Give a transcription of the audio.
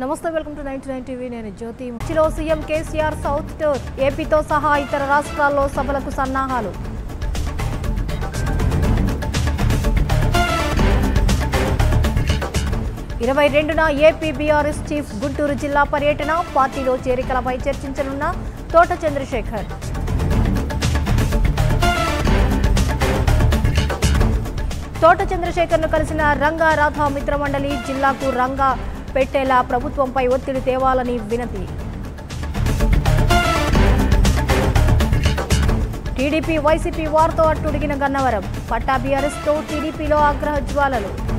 నమస్తే welcome to ninety nine TV నేను జ్యోతి చిలో సీఎం కేసీఆర్ సౌత్ టూర్ ఏపీతో సహా ఇతర రాష్ట్రాల్లో సభలకు సన్నాహాలు ఇరవై రెండున ఏపీ బీఆర్ఎస్ చీఫ్ గుంటూరు జిల్లా పర్యటన పార్టీలో చేరికలపై చర్చించనున్న తోట చంద్రశేఖర్ తోట చంద్రశేఖర్ను కలిసిన రంగా రాధా మిత్రమండలి జిల్లాకు రంగా పెట్టేలా ప్రభుత్వంపై ఒత్తిడి తేవాలని వినతి టీడీపీ వైసీపీ వార్తో అట్టుడిగిన గన్నవరం పట్టా బీఆర్ఎస్తో టీడీపీలో ఆగ్రహ జ్వాలలు